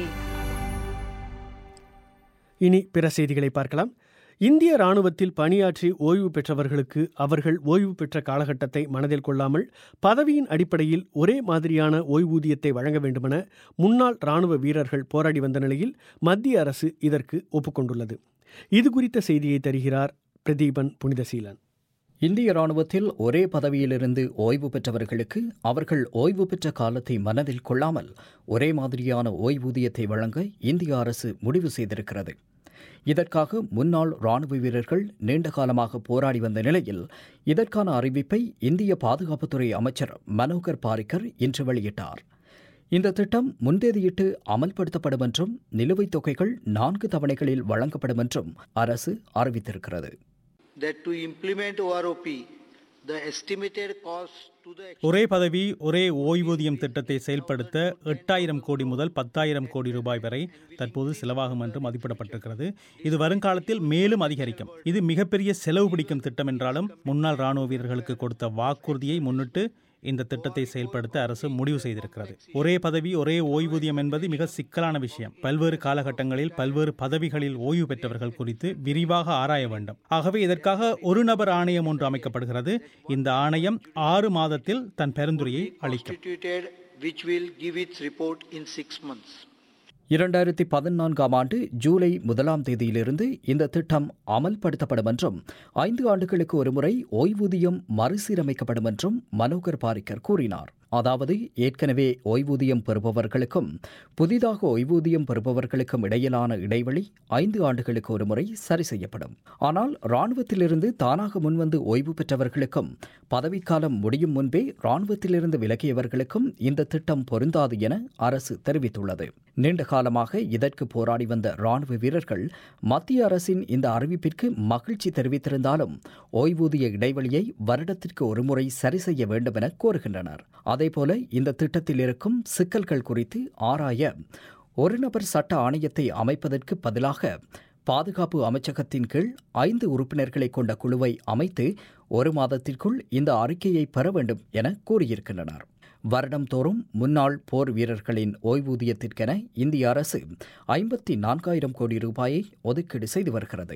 Speaker 1: இனி பிற செய்திகளை பார்க்கலாம் இந்திய ராணுவத்தில் பணியாற்றி ஓய்வு பெற்றவர்களுக்கு அவர்கள் ஓய்வு பெற்ற காலகட்டத்தை மனதில் கொள்ளாமல் பதவியின் அடிப்படையில் ஒரே மாதிரியான ஓய்வூதியத்தை வழங்க வேண்டுமென முன்னாள் ராணுவ வீரர்கள் போராடி வந்த நிலையில் மத்திய அரசு இதற்கு ஒப்புக்கொண்டுள்ளது இது குறித்த செய்தியை தருகிறார் பிரதீபன் புனிதசீலன்
Speaker 6: இந்திய ராணுவத்தில் ஒரே பதவியிலிருந்து ஓய்வு பெற்றவர்களுக்கு அவர்கள் ஓய்வு பெற்ற காலத்தை மனதில் கொள்ளாமல் ஒரே மாதிரியான ஓய்வூதியத்தை வழங்க இந்திய அரசு முடிவு செய்திருக்கிறது இதற்காக முன்னாள் ராணுவ வீரர்கள் நீண்ட காலமாக போராடி வந்த நிலையில் இதற்கான அறிவிப்பை இந்திய பாதுகாப்புத்துறை அமைச்சர் மனோகர் பாரிக்கர் இன்று வெளியிட்டார் இந்த திட்டம் முன்தேதியிட்டு அமல்படுத்தப்படும் என்றும் நிலுவைத் தொகைகள் நான்கு தவணைகளில் வழங்கப்படும் என்றும் அரசு அறிவித்திருக்கிறது
Speaker 5: that to implement OROP, the estimated cost to the
Speaker 7: ஒரே பதவி ஒரே ஓய்வூதியம் திட்டத்தை செயல்படுத்த எட்டாயிரம் கோடி முதல் பத்தாயிரம் கோடி ரூபாய் வரை தற்போது செலவாகும் என்று மதிப்பிடப்பட்டிருக்கிறது இது வருங்காலத்தில் மேலும் அதிகரிக்கும் இது மிகப்பெரிய செலவு பிடிக்கும் திட்டம் என்றாலும் முன்னாள் ராணுவ வீரர்களுக்கு கொடுத்த வாக்குறுதியை முன்னிட்டு இந்த திட்டத்தை செயல்படுத்த அரசு முடிவு செய்திருக்கிறது ஒரே பதவி ஒரே ஓய்வூதியம் என்பது மிக சிக்கலான விஷயம் பல்வேறு காலகட்டங்களில் பல்வேறு பதவிகளில் ஓய்வு பெற்றவர்கள் குறித்து விரிவாக ஆராய வேண்டும் ஆகவே இதற்காக ஒரு நபர் ஆணையம் ஒன்று அமைக்கப்படுகிறது இந்த ஆணையம் ஆறு மாதத்தில் தன் பரிந்துரையை அளிக்கும்
Speaker 5: constituted, which will give its report in six months.
Speaker 6: இரண்டாயிரத்தி பதினான்காம் ஆண்டு ஜூலை முதலாம் தேதியிலிருந்து இந்த திட்டம் அமல்படுத்தப்படும் என்றும் ஐந்து ஆண்டுகளுக்கு ஒருமுறை ஓய்வூதியம் மறுசீரமைக்கப்படும் என்றும் மனோகர் பாரிக்கர் கூறினார் அதாவது ஏற்கனவே ஓய்வூதியம் பெறுபவர்களுக்கும் புதிதாக ஓய்வூதியம் பெறுபவர்களுக்கும் இடையிலான இடைவெளி ஐந்து ஆண்டுகளுக்கு ஒருமுறை சரி செய்யப்படும் ஆனால் ராணுவத்திலிருந்து தானாக முன்வந்து ஓய்வு பெற்றவர்களுக்கும் பதவிக்காலம் முடியும் முன்பே ராணுவத்திலிருந்து விலகியவர்களுக்கும் இந்த திட்டம் பொருந்தாது என அரசு தெரிவித்துள்ளது நீண்ட காலமாக இதற்கு போராடி வந்த ராணுவ வீரர்கள் மத்திய அரசின் இந்த அறிவிப்பிற்கு மகிழ்ச்சி தெரிவித்திருந்தாலும் ஓய்வூதிய இடைவெளியை வருடத்திற்கு ஒருமுறை சரி செய்ய வேண்டும் என கோருகின்றனர் அதே அதேபோல இந்த திட்டத்தில் இருக்கும் சிக்கல்கள் குறித்து ஆராய ஒரு நபர் சட்ட ஆணையத்தை அமைப்பதற்கு பதிலாக பாதுகாப்பு அமைச்சகத்தின் கீழ் ஐந்து உறுப்பினர்களை கொண்ட குழுவை அமைத்து ஒரு மாதத்திற்குள் இந்த அறிக்கையை பெற வேண்டும் என கூறியிருக்கின்றனர் வருடம்தோறும் முன்னாள் போர் வீரர்களின் ஓய்வூதியத்திற்கென இந்திய அரசு ஐம்பத்தி நான்காயிரம் கோடி ரூபாயை ஒதுக்கீடு செய்து வருகிறது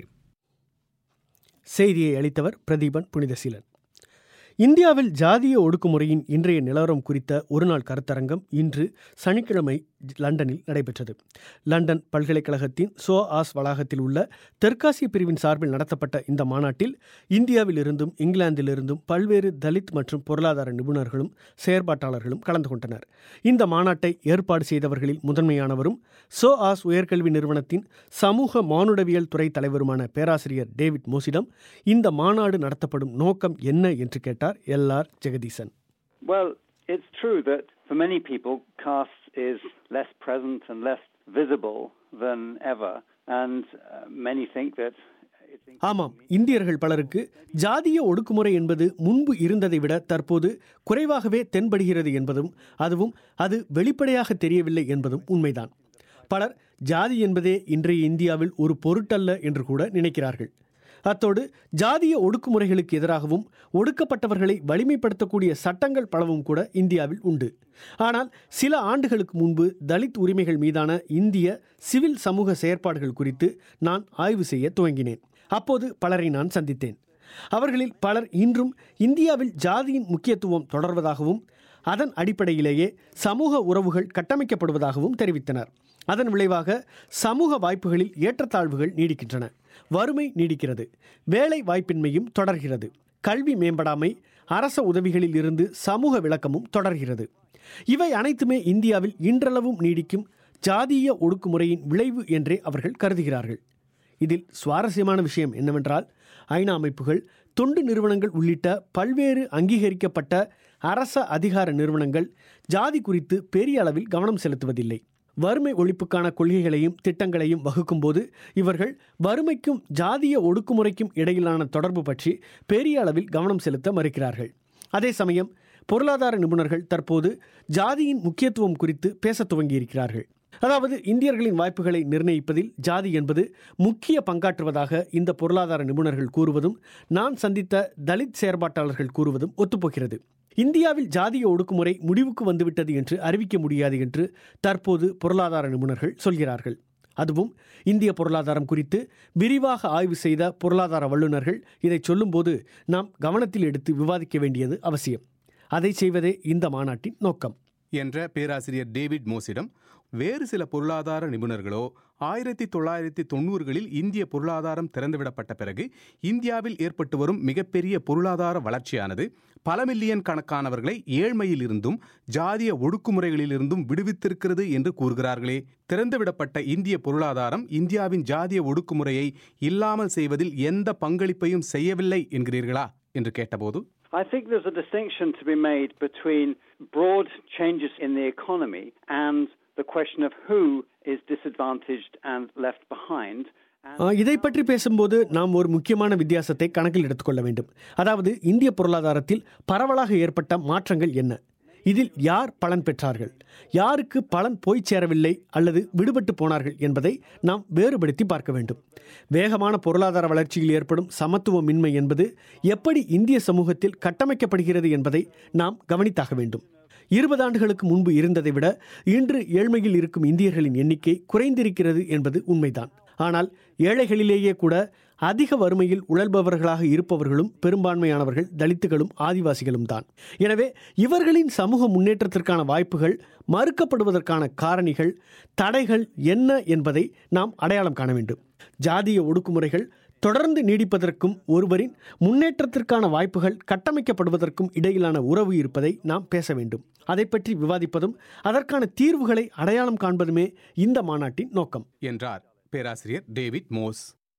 Speaker 1: செய்தியை அளித்தவர் பிரதீபன் புனிதசீலன் இந்தியாவில் ஜாதிய ஒடுக்குமுறையின் இன்றைய நிலவரம் குறித்த ஒருநாள் கருத்தரங்கம் இன்று சனிக்கிழமை லண்டனில் நடைபெற்றது லண்டன் பல்கலைக்கழகத்தின் சோ ஆஸ் வளாகத்தில் உள்ள தெற்காசிய பிரிவின் சார்பில் நடத்தப்பட்ட இந்த மாநாட்டில் இந்தியாவில் இருந்தும் இங்கிலாந்திலிருந்தும் பல்வேறு தலித் மற்றும் பொருளாதார நிபுணர்களும் செயற்பாட்டாளர்களும் கலந்து கொண்டனர் இந்த மாநாட்டை ஏற்பாடு செய்தவர்களில் முதன்மையானவரும் சோ ஆஸ் உயர்கல்வி நிறுவனத்தின் சமூக மானுடவியல் துறை தலைவருமான பேராசிரியர் டேவிட் மோசிடம் இந்த மாநாடு நடத்தப்படும் நோக்கம் என்ன என்று கேட்டார் L R Jagadeesan
Speaker 18: Well, it's true that for many people, caste is less present and less visible than ever, and uh, many think that.
Speaker 1: ஆமாம் இந்தியர்கள் பலருக்கு ஜாதிய ஒடுக்குமுறை என்பது முன்பு இருந்ததை விட தற்போது குறைவாகவே தென்படுகிறது என்பதும் அதுவும் அது வெளிப்படையாக தெரியவில்லை என்பதும் உண்மைதான் பலர் ஜாதி என்பதே இன்றைய இந்தியாவில் ஒரு பொருட்டல்ல என்று கூட நினைக்கிறார்கள் அத்தோடு ஜாதிய ஒடுக்குமுறைகளுக்கு எதிராகவும் ஒடுக்கப்பட்டவர்களை வலிமைப்படுத்தக்கூடிய சட்டங்கள் பலவும் கூட இந்தியாவில் உண்டு ஆனால் சில ஆண்டுகளுக்கு முன்பு தலித் உரிமைகள் மீதான இந்திய சிவில் சமூக செயற்பாடுகள் குறித்து நான் ஆய்வு செய்ய துவங்கினேன் அப்போது பலரை நான் சந்தித்தேன் அவர்களில் பலர் இன்றும் இந்தியாவில் ஜாதியின் முக்கியத்துவம் தொடர்வதாகவும் அதன் அடிப்படையிலேயே சமூக உறவுகள் கட்டமைக்கப்படுவதாகவும் தெரிவித்தனர் அதன் விளைவாக சமூக வாய்ப்புகளில் ஏற்றத்தாழ்வுகள் நீடிக்கின்றன வறுமை நீடிக்கிறது வேலை வாய்ப்பின்மையும் தொடர்கிறது கல்வி மேம்படாமை அரச உதவிகளில் இருந்து சமூக விளக்கமும் தொடர்கிறது இவை அனைத்துமே இந்தியாவில் இன்றளவும் நீடிக்கும் ஜாதிய ஒடுக்குமுறையின் விளைவு என்றே அவர்கள் கருதுகிறார்கள் இதில் சுவாரஸ்யமான விஷயம் என்னவென்றால் ஐநா அமைப்புகள் தொண்டு நிறுவனங்கள் உள்ளிட்ட பல்வேறு அங்கீகரிக்கப்பட்ட அரச அதிகார நிறுவனங்கள் ஜாதி குறித்து பெரிய அளவில் கவனம் செலுத்துவதில்லை வறுமை ஒழிப்புக்கான கொள்கைகளையும் திட்டங்களையும் வகுக்கும்போது இவர்கள் வறுமைக்கும் ஜாதிய ஒடுக்குமுறைக்கும் இடையிலான தொடர்பு பற்றி பெரிய அளவில் கவனம் செலுத்த மறுக்கிறார்கள் அதே சமயம் பொருளாதார நிபுணர்கள் தற்போது ஜாதியின் முக்கியத்துவம் குறித்து பேசத் துவங்கியிருக்கிறார்கள் அதாவது இந்தியர்களின் வாய்ப்புகளை நிர்ணயிப்பதில் ஜாதி என்பது முக்கிய பங்காற்றுவதாக இந்த பொருளாதார நிபுணர்கள் கூறுவதும் நான் சந்தித்த தலித் செயற்பாட்டாளர்கள் கூறுவதும் ஒத்துப்போகிறது இந்தியாவில் ஜாதிய ஒடுக்குமுறை முடிவுக்கு வந்துவிட்டது என்று அறிவிக்க முடியாது என்று தற்போது பொருளாதார நிபுணர்கள் சொல்கிறார்கள் அதுவும் இந்திய பொருளாதாரம் குறித்து விரிவாக ஆய்வு செய்த பொருளாதார வல்லுநர்கள் இதை சொல்லும்போது நாம் கவனத்தில் எடுத்து விவாதிக்க வேண்டியது அவசியம் அதை செய்வதே இந்த மாநாட்டின் நோக்கம்
Speaker 19: என்ற பேராசிரியர் டேவிட் மோசிடம் வேறு சில பொருளாதார நிபுணர்களோ ஆயிரத்தி தொள்ளாயிரத்தி தொண்ணூறுகளில் இந்திய பொருளாதாரம் திறந்துவிடப்பட்ட பிறகு இந்தியாவில் ஏற்பட்டு வரும் மிகப்பெரிய பொருளாதார வளர்ச்சியானது பல மில்லியன் கணக்கானவர்களை ஏழ்மையிலிருந்தும் ஜாதிய ஒடுக்குமுறைகளிலிருந்தும் விடுவித்திருக்கிறது என்று கூறுகிறார்களே திறந்துவிடப்பட்ட இந்திய பொருளாதாரம் இந்தியாவின் ஜாதிய ஒடுக்குமுறையை இல்லாமல் செய்வதில் எந்த பங்களிப்பையும் செய்யவில்லை என்கிறீர்களா என்று கேட்டபோது
Speaker 18: I think there's a distinction to be made between broad changes in the economy and the question of who is disadvantaged and left behind.
Speaker 1: இதை பற்றி பேசும்போது நாம் ஒரு முக்கியமான வித்தியாசத்தை கணக்கில் எடுத்துக்கொள்ள வேண்டும் அதாவது இந்திய பொருளாதாரத்தில் பரவலாக ஏற்பட்ட மாற்றங்கள் என்ன இதில் யார் பலன் பெற்றார்கள் யாருக்கு பலன் போய் சேரவில்லை அல்லது விடுபட்டு போனார்கள் என்பதை நாம் வேறுபடுத்தி பார்க்க வேண்டும் வேகமான பொருளாதார வளர்ச்சியில் ஏற்படும் சமத்துவமின்மை என்பது எப்படி இந்திய சமூகத்தில் கட்டமைக்கப்படுகிறது என்பதை நாம் கவனித்தாக வேண்டும் இருபது ஆண்டுகளுக்கு முன்பு இருந்ததை விட இன்று ஏழ்மையில் இருக்கும் இந்தியர்களின் எண்ணிக்கை குறைந்திருக்கிறது என்பது உண்மைதான் ஆனால் ஏழைகளிலேயே கூட அதிக வறுமையில் உழல்பவர்களாக இருப்பவர்களும் பெரும்பான்மையானவர்கள் தலித்துகளும் ஆதிவாசிகளும் தான் எனவே இவர்களின் சமூக முன்னேற்றத்திற்கான வாய்ப்புகள் மறுக்கப்படுவதற்கான காரணிகள் தடைகள் என்ன என்பதை நாம் அடையாளம் காண வேண்டும் ஜாதிய ஒடுக்குமுறைகள் தொடர்ந்து நீடிப்பதற்கும் ஒருவரின் முன்னேற்றத்திற்கான வாய்ப்புகள் கட்டமைக்கப்படுவதற்கும் இடையிலான உறவு இருப்பதை நாம் பேச வேண்டும் அதை பற்றி விவாதிப்பதும் அதற்கான தீர்வுகளை அடையாளம் காண்பதுமே இந்த மாநாட்டின் நோக்கம்
Speaker 19: என்றார் பேராசிரியர் டேவிட் மோஸ்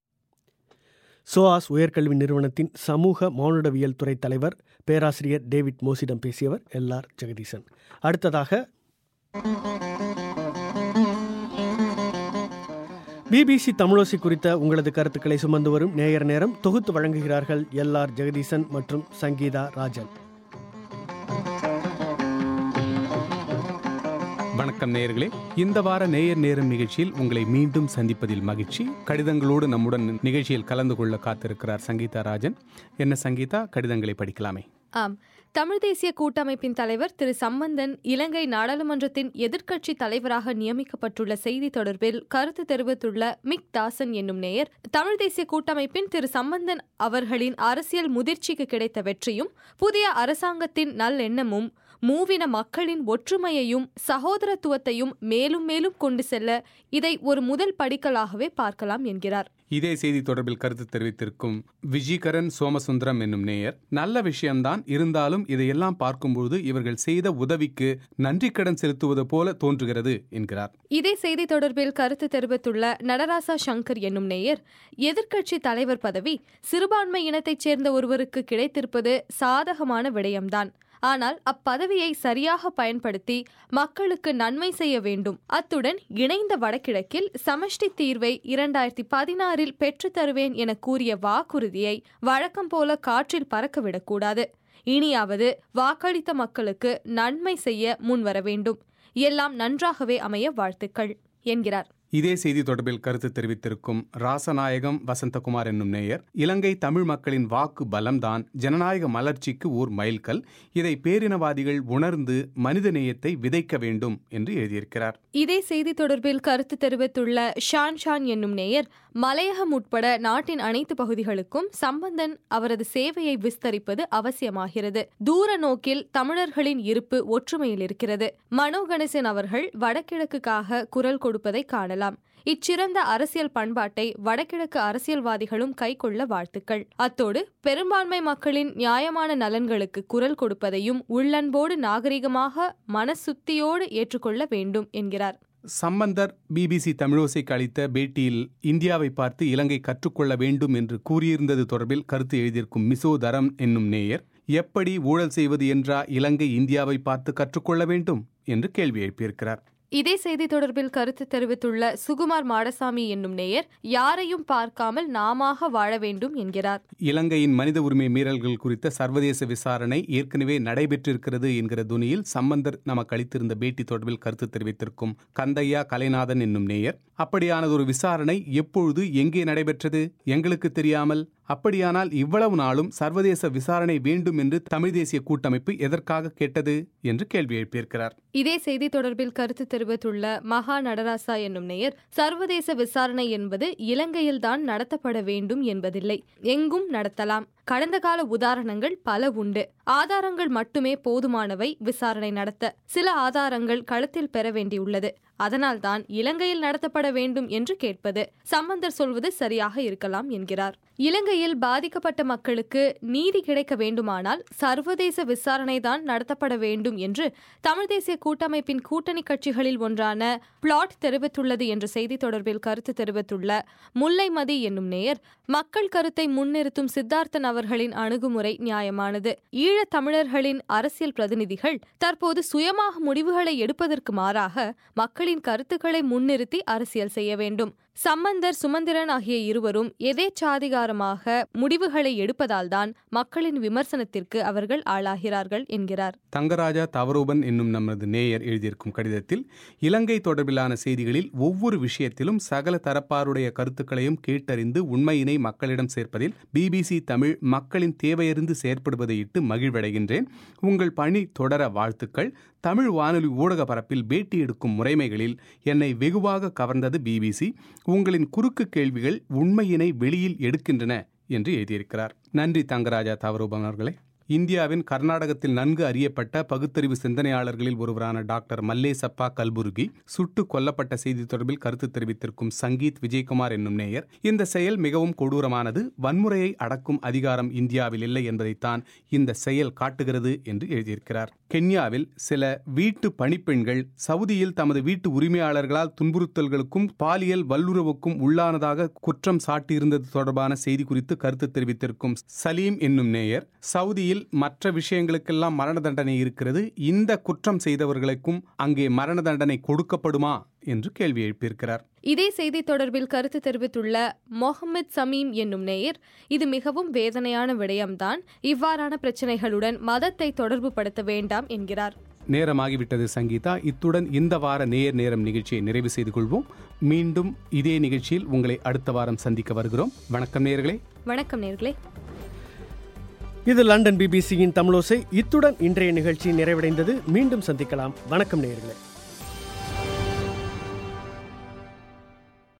Speaker 1: சோஆஸ் உயர்கல்வி நிறுவனத்தின் சமூக மானுடவியல் துறை தலைவர் பேராசிரியர் டேவிட் மோசிடம் பேசியவர் எல் ஆர் ஜெகதீசன் அடுத்ததாக பிபிசி தமிழோசி குறித்த உங்களது கருத்துக்களை சுமந்து வரும் நேயர் நேரம் தொகுத்து வழங்குகிறார்கள் எல் ஆர் ஜெகதீசன் மற்றும் சங்கீதா ராஜன்
Speaker 19: வணக்கம் நேயர்களே இந்த வார நேயர் நேரம் நிகழ்ச்சியில் உங்களை மீண்டும் சந்திப்பதில் மகிழ்ச்சி கடிதங்களோடு நம்முடன் நிகழ்ச்சியில் கலந்து கொள்ள காத்திருக்கிறார் சங்கீதா ராஜன் என்ன சங்கீதா கடிதங்களை படிக்கலாமே
Speaker 8: ஆம் தமிழ் தேசிய கூட்டமைப்பின் தலைவர் திரு சம்பந்தன் இலங்கை நாடாளுமன்றத்தின் எதிர்க்கட்சி தலைவராக நியமிக்கப்பட்டுள்ள செய்தி தொடர்பில் கருத்து தெரிவித்துள்ள மிக் தாசன் என்னும் நேயர் தமிழ் தேசிய கூட்டமைப்பின் திரு சம்பந்தன் அவர்களின் அரசியல் முதிர்ச்சிக்கு கிடைத்த வெற்றியும் புதிய அரசாங்கத்தின் நல்லெண்ணமும் மூவின மக்களின் ஒற்றுமையையும் சகோதரத்துவத்தையும் மேலும் மேலும் கொண்டு செல்ல இதை ஒரு முதல் படிக்கலாகவே பார்க்கலாம் என்கிறார்
Speaker 19: இதே செய்தி தொடர்பில் கருத்து தெரிவித்திருக்கும் விஜிகரன் சோமசுந்தரம் என்னும் நேயர் நல்ல விஷயம்தான் இருந்தாலும் இதையெல்லாம் பார்க்கும்போது இவர்கள் செய்த உதவிக்கு நன்றி கடன் செலுத்துவது போல தோன்றுகிறது என்கிறார்
Speaker 8: இதே செய்தி தொடர்பில் கருத்து தெரிவித்துள்ள நடராசா சங்கர் என்னும் நேயர் எதிர்க்கட்சி தலைவர் பதவி சிறுபான்மை இனத்தைச் சேர்ந்த ஒருவருக்கு கிடைத்திருப்பது சாதகமான விடயம்தான் ஆனால் அப்பதவியை சரியாக பயன்படுத்தி மக்களுக்கு நன்மை செய்ய வேண்டும் அத்துடன் இணைந்த வடகிழக்கில் சமஷ்டி தீர்வை இரண்டாயிரத்தி பதினாறில் பெற்றுத் தருவேன் என கூறிய வாக்குறுதியை வழக்கம் போல காற்றில் பறக்கவிடக்கூடாது இனியாவது வாக்களித்த மக்களுக்கு நன்மை செய்ய முன்வர வேண்டும் எல்லாம் நன்றாகவே அமைய வாழ்த்துக்கள் என்கிறார்
Speaker 19: இதே செய்தி தொடர்பில் கருத்து தெரிவித்திருக்கும் ராசநாயகம் வசந்தகுமார் என்னும் நேயர் இலங்கை தமிழ் மக்களின் வாக்கு பலம்தான் ஜனநாயக மலர்ச்சிக்கு ஓர் மைல்கல் இதை பேரினவாதிகள் உணர்ந்து மனித நேயத்தை விதைக்க வேண்டும் என்று எழுதியிருக்கிறார்
Speaker 8: இதே செய்தி தொடர்பில் கருத்து தெரிவித்துள்ள ஷான் ஷான் என்னும் நேயர் மலையகம் உட்பட நாட்டின் அனைத்து பகுதிகளுக்கும் சம்பந்தன் அவரது சேவையை விஸ்தரிப்பது அவசியமாகிறது தூர நோக்கில் தமிழர்களின் இருப்பு ஒற்றுமையில் இருக்கிறது மனோ கணேசன் அவர்கள் வடகிழக்குக்காக குரல் கொடுப்பதை காணலாம் இச்சிறந்த அரசியல் பண்பாட்டை வடகிழக்கு அரசியல்வாதிகளும் கைக்கொள்ள வாழ்த்துக்கள் அத்தோடு பெரும்பான்மை மக்களின் நியாயமான நலன்களுக்கு குரல் கொடுப்பதையும் உள்ளன்போடு நாகரிகமாக மனசுத்தியோடு ஏற்றுக்கொள்ள வேண்டும் என்கிறார்
Speaker 19: சம்பந்தர் பிபிசி தமிழோசைக்கு அளித்த பேட்டியில் இந்தியாவை பார்த்து இலங்கை கற்றுக்கொள்ள வேண்டும் என்று கூறியிருந்தது தொடர்பில் கருத்து எழுதியிருக்கும் மிசோ தரம் என்னும் நேயர் எப்படி ஊழல் செய்வது என்றா இலங்கை இந்தியாவை பார்த்து கற்றுக்கொள்ள வேண்டும் என்று கேள்வி எழுப்பியிருக்கிறார்
Speaker 8: இதே செய்தி தொடர்பில் கருத்து தெரிவித்துள்ள சுகுமார் மாடசாமி என்னும் நேயர் யாரையும் பார்க்காமல் நாமாக வாழ வேண்டும் என்கிறார்
Speaker 19: இலங்கையின் மனித உரிமை மீறல்கள் குறித்த சர்வதேச விசாரணை ஏற்கனவே நடைபெற்றிருக்கிறது என்கிற துணியில் சம்பந்தர் நமக்கு அளித்திருந்த பேட்டி தொடர்பில் கருத்து தெரிவித்திருக்கும் கந்தையா கலைநாதன் என்னும் நேயர் அப்படியானதொரு விசாரணை எப்பொழுது எங்கே நடைபெற்றது எங்களுக்கு தெரியாமல் அப்படியானால் இவ்வளவு நாளும் சர்வதேச விசாரணை வேண்டும் என்று தமிழ் தேசிய கூட்டமைப்பு எதற்காக கேட்டது என்று கேள்வி எழுப்பியிருக்கிறார்
Speaker 8: இதே செய்தி தொடர்பில் கருத்து தெரிவித்துள்ள மகா நடராசா என்னும் நேயர் சர்வதேச விசாரணை என்பது இலங்கையில்தான் நடத்தப்பட வேண்டும் என்பதில்லை எங்கும் நடத்தலாம் கடந்த கால உதாரணங்கள் பல உண்டு ஆதாரங்கள் மட்டுமே போதுமானவை விசாரணை நடத்த சில ஆதாரங்கள் களத்தில் பெற வேண்டியுள்ளது அதனால்தான் இலங்கையில் நடத்தப்பட வேண்டும் என்று கேட்பது சம்பந்தர் சொல்வது சரியாக இருக்கலாம் என்கிறார் இலங்கையில் பாதிக்கப்பட்ட மக்களுக்கு நீதி கிடைக்க வேண்டுமானால் சர்வதேச விசாரணைதான் நடத்தப்பட வேண்டும் என்று தமிழ் தேசிய கூட்டமைப்பின் கூட்டணி கட்சிகளில் ஒன்றான பிளாட் தெரிவித்துள்ளது என்ற செய்தி தொடர்பில் கருத்து தெரிவித்துள்ள முல்லைமதி என்னும் நேயர் மக்கள் கருத்தை முன்னிறுத்தும் சித்தார்த்தன் அவர்களின் அணுகுமுறை நியாயமானது ஈழத் தமிழர்களின் அரசியல் பிரதிநிதிகள் தற்போது சுயமாக முடிவுகளை எடுப்பதற்கு மாறாக மக்களின் கருத்துக்களை முன்னிறுத்தி அரசியல் செய்ய வேண்டும் சம்பந்தர் சுமந்திரன் ஆகிய இருவரும் எதேச்சாதிகாரமாக முடிவுகளை எடுப்பதால்தான் மக்களின் விமர்சனத்திற்கு அவர்கள் ஆளாகிறார்கள் என்கிறார்
Speaker 19: தங்கராஜா தவரூபன் என்னும் நமது நேயர் எழுதியிருக்கும் கடிதத்தில் இலங்கை தொடர்பிலான செய்திகளில் ஒவ்வொரு விஷயத்திலும் சகல தரப்பாருடைய கருத்துக்களையும் கேட்டறிந்து உண்மையினை மக்களிடம் சேர்ப்பதில் பிபிசி தமிழ் மக்களின் தேவையறிந்து செயற்படுவதை இட்டு மகிழ்வடைகின்றேன் உங்கள் பணி தொடர வாழ்த்துக்கள் தமிழ் வானொலி ஊடக பரப்பில் பேட்டி எடுக்கும் முறைமைகளில் என்னை வெகுவாக கவர்ந்தது பிபிசி உங்களின் குறுக்கு கேள்விகள் உண்மையினை வெளியில் எடுக்கின்றன என்று எழுதியிருக்கிறார் நன்றி தங்கராஜா தவரூபன் அவர்களே இந்தியாவின் கர்நாடகத்தில் நன்கு அறியப்பட்ட பகுத்தறிவு சிந்தனையாளர்களில் ஒருவரான டாக்டர் மல்லேசப்பா கல்புர்கி சுட்டு கொல்லப்பட்ட செய்தி தொடர்பில் கருத்து தெரிவித்திருக்கும் சங்கீத் விஜயகுமார் என்னும் நேயர் இந்த செயல் மிகவும் கொடூரமானது வன்முறையை அடக்கும் அதிகாரம் இந்தியாவில் இல்லை என்பதைத்தான் இந்த செயல் காட்டுகிறது என்று எழுதியிருக்கிறார் கென்யாவில் சில வீட்டு பணிப்பெண்கள் சவுதியில் தமது வீட்டு உரிமையாளர்களால் துன்புறுத்தல்களுக்கும் பாலியல் வல்லுறவுக்கும் உள்ளானதாக குற்றம் சாட்டியிருந்தது தொடர்பான செய்தி குறித்து கருத்து தெரிவித்திருக்கும் சலீம் என்னும் நேயர் சவுதியில் மற்ற விஷயங்களுக்கெல்லாம் மரண தண்டனை இருக்கிறது இந்த குற்றம் செய்தவர்களுக்கும் அங்கே மரண தண்டனை கொடுக்கப்படுமா என்று கேள்வி எழுப்பியிருக்கிறார்
Speaker 8: இதே செய்தி தொடர்பில் கருத்து தெரிவித்துள்ள மொஹம்மத் சமீம் என்னும் நேயர் இது மிகவும் வேதனையான விடயம்தான் இவ்வாறான பிரச்சனைகளுடன் மதத்தை தொடர்பு படுத்த வேண்டாம் என்கிறார்
Speaker 19: நேரமாகிவிட்டது சங்கீதா இத்துடன் இந்த வார நேர் நேரம் நிகழ்ச்சியை நிறைவு செய்து கொள்வோம் மீண்டும் இதே நிகழ்ச்சியில் உங்களை அடுத்த வாரம் சந்திக்க வருகிறோம் வணக்கம் நேர்களே
Speaker 8: வணக்கம் நேர்களே
Speaker 1: இது லண்டன் பிபிசியின் தமிழோசை இத்துடன் இன்றைய நிகழ்ச்சி நிறைவடைந்தது மீண்டும் சந்திக்கலாம் வணக்கம் நேயர்களே